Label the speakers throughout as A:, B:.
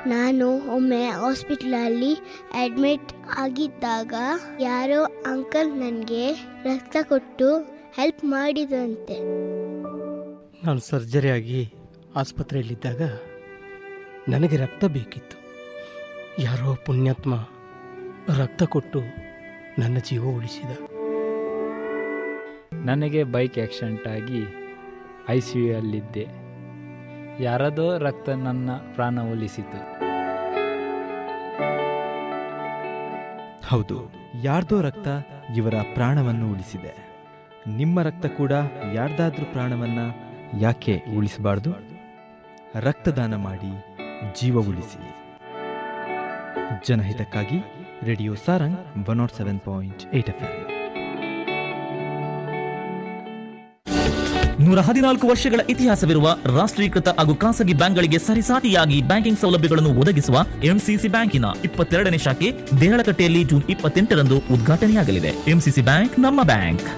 A: ನಾನು ಒಮ್ಮೆ ಹಾಸ್ಪಿಟ್ಲಲ್ಲಿ ಅಡ್ಮಿಟ್ ಆಗಿದ್ದಾಗ ಯಾರೋ ಅಂಕಲ್ ನನಗೆ ರಕ್ತ ಕೊಟ್ಟು ಹೆಲ್ಪ್ ಮಾಡಿದಂತೆ
B: ನಾನು ಸರ್ಜರಿ ಆಗಿ ಆಸ್ಪತ್ರೆಯಲ್ಲಿದ್ದಾಗ ನನಗೆ ರಕ್ತ ಬೇಕಿತ್ತು ಯಾರೋ ಪುಣ್ಯಾತ್ಮ ರಕ್ತ ಕೊಟ್ಟು ನನ್ನ ಜೀವ ಉಳಿಸಿದ
C: ನನಗೆ ಬೈಕ್ ಆಕ್ಸಿಡೆಂಟ್ ಆಗಿ ಐ ಸಿ ಯುಯಲ್ಲಿದ್ದೆ ಯಾರದೋ ರಕ್ತ ನನ್ನ ಪ್ರಾಣ ಒಲಿಸಿತು
D: ಹೌದು ಯಾರ್ದೋ ರಕ್ತ ಇವರ ಪ್ರಾಣವನ್ನು ಉಳಿಸಿದೆ ನಿಮ್ಮ ರಕ್ತ ಕೂಡ ಯಾರ್ದಾದ್ರೂ ಪ್ರಾಣವನ್ನ ಯಾಕೆ ಉಳಿಸಬಾರ್ದು ರಕ್ತದಾನ ಮಾಡಿ ಜೀವ ಉಳಿಸಿ ಜನಹಿತಕ್ಕಾಗಿ radio Sarang one naught seven point eight F
E: ನೂರ ಹದಿನಾಲ್ಕು ವರ್ಷಗಳ ಇತಿಹಾಸವಿರುವ ರಾಷ್ಟ್ರೀಕೃತ ಹಾಗೂ ಖಾಸಗಿ ಬ್ಯಾಂಕ್ಗಳಿಗೆ ಸರಿಸಾಟಿಯಾಗಿ ಬ್ಯಾಂಕಿಂಗ್ ಸೌಲಭ್ಯಗಳನ್ನು ಒದಗಿಸುವ ಎಂಸಿಸಿ ಬ್ಯಾಂಕಿನ ಇಪ್ಪತ್ತೆರಡನೇ ಶಾಖೆ ದೇಹಳಕಟ್ಟೆಯಲ್ಲಿ ಜೂನ್ ಇಪ್ಪತ್ತೆಂಟರಂದು ಉದ್ಘಾಟನೆಯಾಗಲಿದೆ ಎಂಸಿಸಿ ಬ್ಯಾಂಕ್ ನಮ್ಮ bank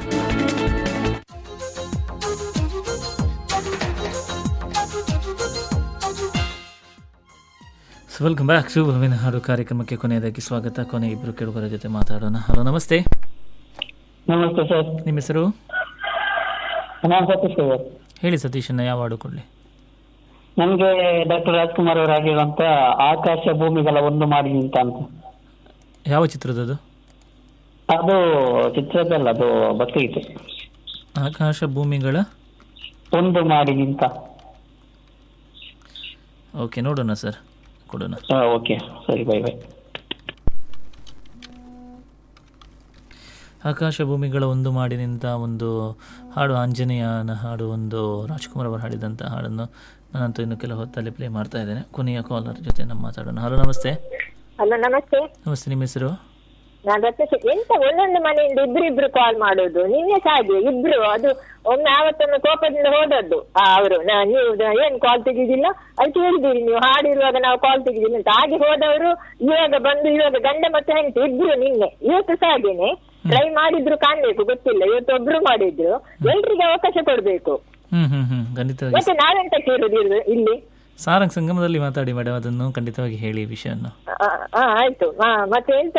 F: so welcome back to ಒಲವಿನ ಹಾಡು ಕಾರ್ಯಕ್ರಮಕ್ಕೆ ಕೊನೆಯದಾಗಿ ಸ್ವಾಗತ ಕೊನೆ ಇಬ್ಬರು ಕೇಳುಗರ ಜೊತೆ ಮಾತಾಡೋಣ ಹಲೋ ನಮಸ್ತೆ
G: ನಮಸ್ತೆ ಸರ್
F: ನಿಮ್ಮ ಹೆಸರು
G: ನಾನು ಸತೀಶ್ ಸರ್
F: ಹೇಳಿ ಸತೀಶನ್ನ ಯಾವ ಹಾಡು ಕೊಡಲಿ
G: ನಮ್ಗೆ ಡಾಕ್ಟರ್ ರಾಜ್ಕುಮಾರ್ ಅವರು ಆಗಿರುವಂತ ಆಕಾಶ ಭೂಮಿಗಳ ಒಂದು ಮಾಡಿ ನಿಂತ ಅಂತ
F: ಯಾವ ಚಿತ್ರದದು
G: ಅದು ಚಿತ್ರದಲ್ಲ ಅದು ಭಕ್ತಿಗೀತೆ
F: ಆಕಾಶ ಭೂಮಿಗಳ
G: ಒಂದು ಮಾಡಿ ನಿಂತ
F: ಓಕೆ ನೋಡೋಣ ಸರ್ ಕೊಡೋಣ
G: ಓಕೆ ಸರಿ ಬೈ ಬೈ
F: ಆಕಾಶ ಭೂಮಿಗಳ ಒಂದು ಮಾಡಿ ನಿಂತ ಒಂದು ಹಾಡು ಆಂಜನೇಯನ ಹಾಡು ಒಂದು ರಾಜ್ಕುಮಾರ್ ಅವರು ಹಾಡಿದಂಥ ಹಾಡನ್ನು ನಾನಂತೂ ಇನ್ನು ಕೆಲವು ಹೊತ್ತಲ್ಲಿ ಪ್ಲೇ ಮಾಡ್ತಾ ಇದ್ದೇನೆ ಕೊನೆಯ ಕಾಲರ್ ಜೊತೆ ನಮ್ಮ ಮಾತಾಡೋಣ ಹಲೋ ನಮಸ್ತೆ
H: ಹಲೋ ನಮಸ್ತೆ
F: ನಮಸ್ತೆ ನಿಮ್ಮ ಹೆಸರು
H: ನಾನು ರತ್ನಶ್ ಎಂತ ಒಂದೊಂದು ಮನೆಯಿಂದ ಇಬ್ರು ಇಬ್ರು ಕಾಲ್ ಮಾಡೋದು ನಿನ್ನೆ ಸಹ ಹಾಗೆ ಇಬ್ರು ಅದು ಒಮ್ಮೆ ಆವತ್ತೊಮ್ಮೆ ಕೋಪದಿಂದ ಹೋದದ್ದು ಆ ಅವರು ನೀವು ದ- ಏನ್ ಕಾಲ್ ತೆಗಿದಿಲ್ಲ ಅದಕ್ಕೆ ಹೇಳಿದಿರಿ ನೀವು ಹಾಡಿರುವಾಗ ನಾವು ಕಾಲ್ ತೆಗಿದಿಲ್ಲ ಅಂತ ಹಾಗೆ ಹೋದವರು ಇವಾಗ ಬಂದು ಇವಾಗ ಗಂಡ ಮತ್ತೆ ಹೆಂಡತಿ ಇಬ್ರು ನಿನ್ನೆ ಇವತ್ತು ಸಹ ಹಾಗೇನೆ ಟ್ರೈ ಮಾಡಿದ್ರು ಕಾಣ್ಬೇಕು ಗೊತ್ತಿಲ್ಲ ಇವತ್ತು ಒಬ್ರು ಮಾಡಿದ್ರು ಎಲ್ರಿಗೆ ಅವಕಾಶ ಕೊಡ್ಬೇಕು
F: ಹ್ಮ್ ಹ್ಮ್ ಹ್ಮ್ ಖಂಡಿತವಾಗಿ
H: ಮತ್ತೆ ನಾವೆಂತ ಕೇಳುದು ಇಲ್ಲಿ- ಇಲ್ಲಿ
F: ಸಾರಂಗ್ ಸಂಗಮದಲ್ಲಿ ಮಾತಾಡಿ ಮೇಡಮ್ ಅದನ್ನು ಖಂಡಿತವಾಗಿ ಹೇಳಿ ವಿಷಯವನ್ನು
H: ಆ, ಆ, ಆಯ್ತು ಆ, ಮತ್ತೆ ಎಂತ